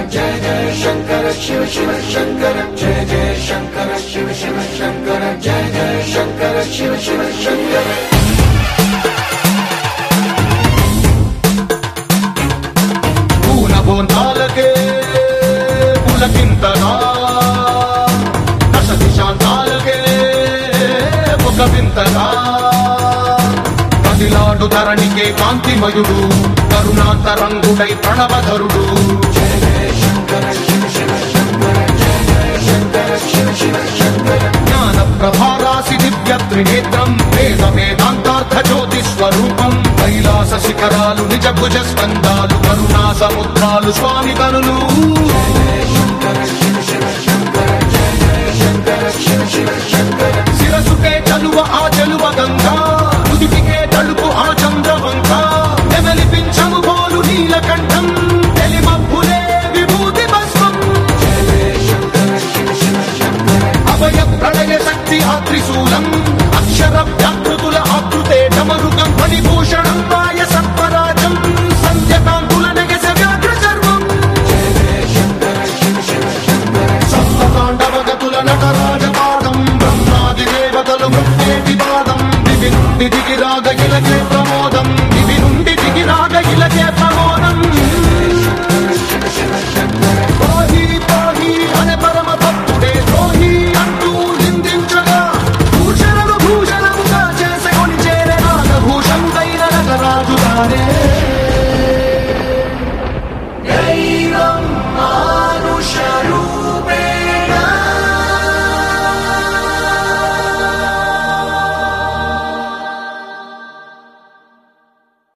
జయ జయ శంకర శివ శివ శంకర జయ జయ శంకర శివ శివ శంకర జయ జయ శంకర శివ శివ శంకర పూన బోంతాలకే పులకింతగా దశ దిశాంతాలకే ఒక వింతగా కదిలాడు ధరణికే కాంతిమయుడు కరుణాంతరంగుడై ప్రణవధరుడు జయ జయ శంకర శివ శివ శంకర జయ జయ శంకర శివ శివ శంకర జ్ఞాన ప్రభారాసి దివ్య త్రినేత్రం వేద వేదాంతార్థ జ్యోతి స్వరూపం కైలాస శిఖరాలు నిజ భుజ స్కందాలు కరుణా సముద్రాలు స్వామి కనులు జయ శంకర శివ శివ శంకర జయ జయ శంకర శివ శివ శంకర శిరసుకే చలువ ఆ చలువ గంగా ముదిటికే తలుపు ఆ చంద్రవంక నెమలిపించము పోలు నీలకంఠం తెలిమబ్బులే విభూతి భస్మం జయ జయ శంకర శివ శివ శంకర అభయ ప్రళయ శక్తి ఆ త్రిశూలం అక్షర వ్యాకృతుల ఆకృతే డమరుగం ఫణిభూషణం మాయ సర్పరాజం సంధ్యకాంతుల నెగస వ్యాఘ్ర చర్మం జయ జయ శంకర శివ శివ శంకర సప్తతాండవగతుల నటరాజపాదం బ్రహ్మాది దేవతలు మృత్యేటి పాదం దిగి నుండి దిగి రాగ ఇలకే